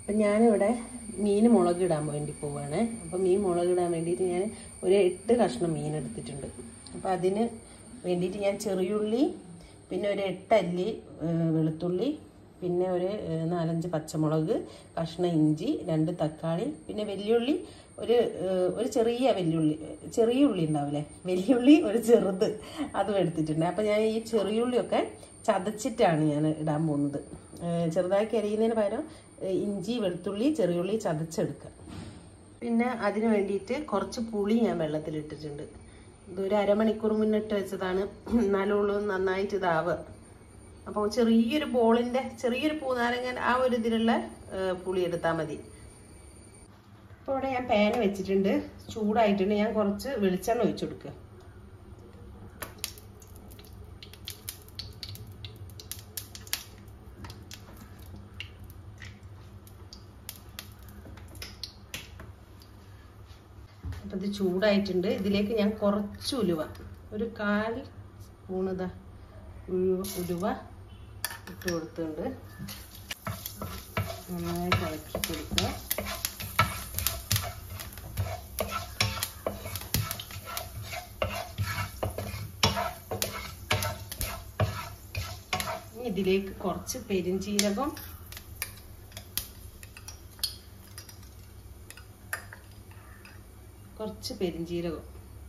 അപ്പം ഞാനിവിടെ മീൻ മുളകിടാൻ വേണ്ടി പോവാണ് അപ്പം മീൻ മുളകിടാൻ വേണ്ടിയിട്ട് ഞാൻ ഒരു എട്ട് കഷ്ണം മീൻ എടുത്തിട്ടുണ്ട് അപ്പം അതിന് വേണ്ടിയിട്ട് ഞാൻ ചെറിയുള്ളി പിന്നെ ഒരു എട്ടല്ലി ഏഹ്, വെളുത്തുള്ളി പിന്നെ ഒരു ഏഹ്, നാലഞ്ച് പച്ചമുളക് കഷ്ണം ഇഞ്ചി രണ്ട് തക്കാളി പിന്നെ വെല്ലുള്ളി ഒരു ഏഹ്, ഒരു ചെറിയ വെല്ലുള്ളി ചെറിയ ഉള്ളി ഉണ്ടാവില്ലേ വെല്ലുള്ളി ഒരു ചെറുത് അതും എടുത്തിട്ടുണ്ട് അപ്പം ഞാൻ ഈ ചെറിയുള്ളിയൊക്കെ ചതച്ചിട്ടാണ് ഞാൻ ഇടാൻ പോകുന്നത് ഏഹ്, ചെറുതാക്കി അരിയുന്നതിന് പകരം ഏഹ്, ഇഞ്ചി വെളുത്തുള്ളി ചെറിയുള്ളി ചതച്ചെടുക്കുക പിന്നെ അതിന് വേണ്ടിയിട്ട് കുറച്ച് പുളി ഞാൻ വെള്ളത്തിലിട്ടിട്ടുണ്ട് ഇതൊരു അരമണിക്കൂർ മുന്നിട്ട് വെച്ചതാണ് എന്നാലും ഉള്ളൂ നന്നായിട്ട് ഇതാവുക അപ്പോൾ ചെറിയൊരു ബോളിൻ്റെ ചെറിയൊരു പൂനാരങ്ങൻ ആ ഒരു ഇതിലുള്ള ഏഹ്, പുളി എടുത്താൽ മതി അപ്പോൾ ഇവിടെ ഞാൻ പാൻ വെച്ചിട്ടുണ്ട് ചൂടായിട്ടുണ്ട് ഞാൻ കുറച്ച് വെളിച്ചെണ്ണ ഒഴിച്ചു കൊടുക്കുക അപ്പം ഇത് ചൂടായിട്ടുണ്ട് ഇതിലേക്ക് ഞാൻ കുറച്ച് ഉലുവ ഒരു കാൽ സ്പൂൺ ഇതാ ഉലുവ ഉലുവ ഇട്ട് കൊടുത്തിട്ടുണ്ട് നന്നായിട്ട് ഇളക്കി കൊടുക്കുക ഇനി ഇതിലേക്ക് കുറച്ച് പെരിഞ്ചീരകം കുറച്ച് പെരിഞ്ചീരകം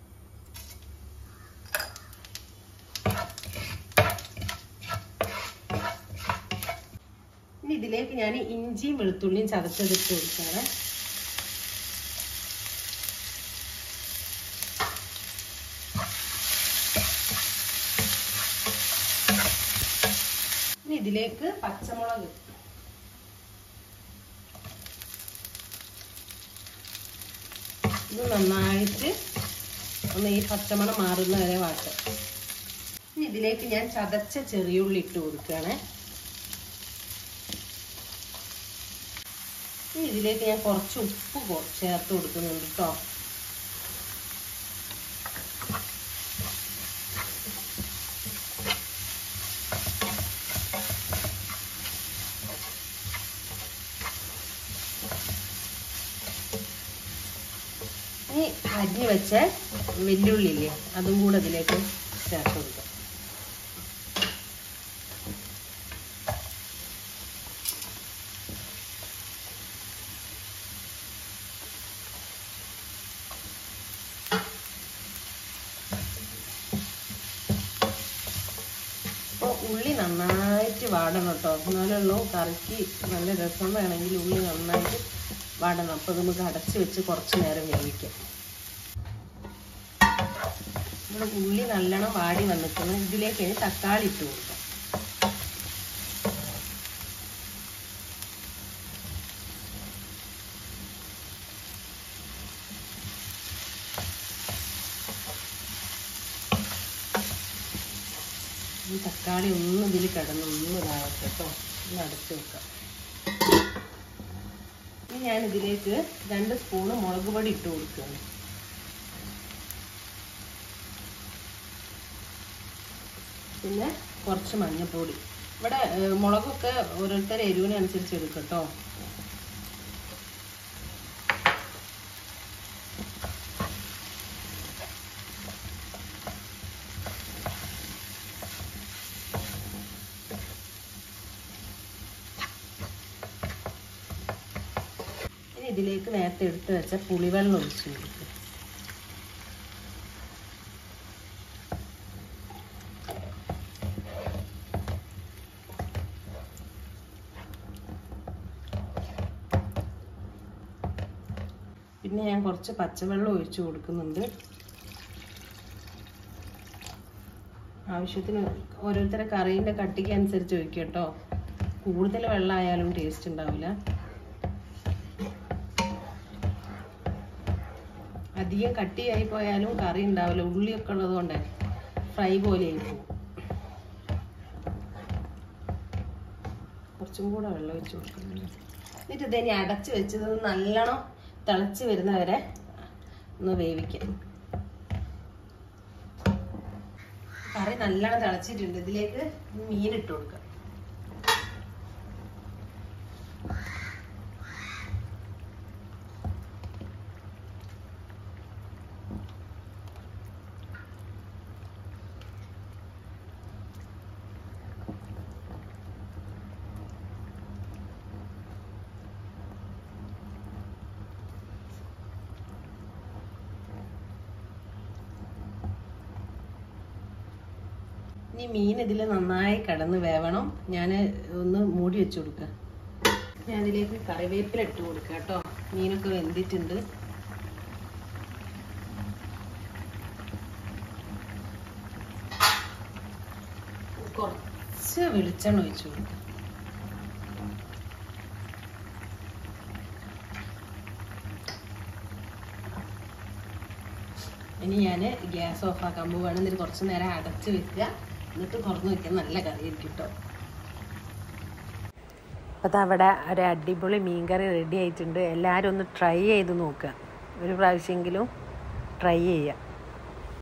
ഇനി ഇതിലേക്ക് ഞാൻ ഇഞ്ചിയും വെളുത്തുള്ളിയും ചതച്ചെടുത്ത് കൊടുക്കാണ് ഇനി ഇതിലേക്ക് പച്ചമുളക് ഇത് നന്നായിട്ട് ഒന്ന് ഈ പച്ചമണം മാറുന്ന വരെ വാട്ടും ഇനി ഇതിലേക്ക് ഞാൻ ചതച്ച ചെറിയുള്ളി ഇട്ട് കൊടുക്കുകയാണ് ഇനി ഇതിലേക്ക് ഞാൻ കുറച്ച് ഉപ്പ് കൊ- ചേർത്ത് കൊടുക്കുന്നുണ്ട് കേട്ടോ ഇനി അരിഞ്ഞ് വെച്ച വെല്ലുള്ളി ഇല്ലേ അതും കൂടെ ഇതിലേക്ക് ചേർത്ത് കൊടുക്കാം അപ്പോൾ ഉള്ളി നന്നായിട്ട് വാടണം കേട്ടോ എന്നാലുള്ളൂ കറിക്ക് നല്ല രസം വേണമെങ്കിൽ ഉള്ളി നന്നായിട്ട് വാടണം അപ്പോൾ നമുക്ക് അടച്ച് വെച്ച് കുറച്ച് നേരം വേവിക്കാം നമ്മുടെ ഉള്ളി നല്ലോണം വാടി വന്നിട്ടുണ്ട് ഇതിലേക്ക് ഇനി തക്കാളി ഇട്ട് കൊടുക്കാം ഈ തക്കാളി ഒന്ന് ഇതിൽ കിടന്ന് ഒന്ന് ഇതാവട്ടെ കേട്ടോ ഒന്ന് അടച്ച് വെക്കാം ഇനി ഞാൻ ഇതിലേക്ക് രണ്ട് സ്പൂണ് മുളക് പൊടി ഇട്ട് കൊടുക്കുകയാണ് പിന്നെ കുറച്ച് മഞ്ഞൾപ്പൊടി ഇവിടെ ഏഹ്, മുളകൊക്കെ ഓരോരുത്തർ എരിവിനനുസരിച്ച് എടുക്കും കേട്ടോ ഇനി ഇതിലേക്ക് നേരത്തെ എടുത്ത് വെച്ച പുളിവെള്ളം ഒഴിച്ച് കൊടുക്കുക പിന്നെ ഞാൻ കുറച്ച് പച്ചവെള്ളം ഒഴിച്ചു കൊടുക്കുന്നുണ്ട് ആവശ്യത്തിന് ഓരോരുത്തരെ കറീൻ്റെ കട്ടിക്ക് അനുസരിച്ച് ഒഴിക്കുക കേട്ടോ കൂടുതൽ വെള്ളമായാലും ടേസ്റ്റ് ഉണ്ടാവില്ല അധികം കട്ടിയായി പോയാലും കറി ഉണ്ടാവില്ല ഉള്ളിയൊക്കെ ഉള്ളത് കൊണ്ട് ഫ്രൈ പോലെ ആയി പോകും കുറച്ചും കൂടെ വെള്ളം ഒഴിച്ച് കൊടുക്കുന്നുണ്ട് എന്നിട്ട് ഇതിനി അടച്ച് വെച്ചത് നല്ലോണം തിളച്ച് വരുന്നവരെ ഒന്ന് വേവിക്കാം കറി നല്ലോണം തിളച്ചിട്ടുണ്ട് ഇതിലേക്ക് മീൻ ഇട്ട് കൊടുക്കാം ഇനി മീൻ ഇതിൽ നന്നായി കിടന്ന് വേവണം ഞാൻ ഒന്ന് മൂടി വെച്ച് കൊടുക്കുക ഞാൻ ഇതിലേക്ക് കറിവേപ്പില ഇട്ട് കൊടുക്കുക കേട്ടോ മീനൊക്കെ വെന്തിട്ടുണ്ട് കുറച്ച് വെളിച്ചെണ്ണ ഒഴിച്ചു കൊടുക്കുക ഇനി ഞാൻ ഗ്യാസ് ഓഫ് ആക്കാൻ പോവുകയാണ് എന്നിട്ട് കുറച്ച് നേരം അടച്ച് വെക്കുക എന്നിട്ട് തുറന്ന് വെക്കാൻ നല്ല കറി ആയിരിക്കും കേട്ടോ അപ്പോൾ അവിടെ ഒരു അടിപൊളി മീൻകറി റെഡി ആയിട്ടുണ്ട് എല്ലാവരും ഒന്ന് ട്രൈ ചെയ്ത് നോക്കുക ഒരു പ്രാവശ്യമെങ്കിലും ട്രൈ ചെയ്യുക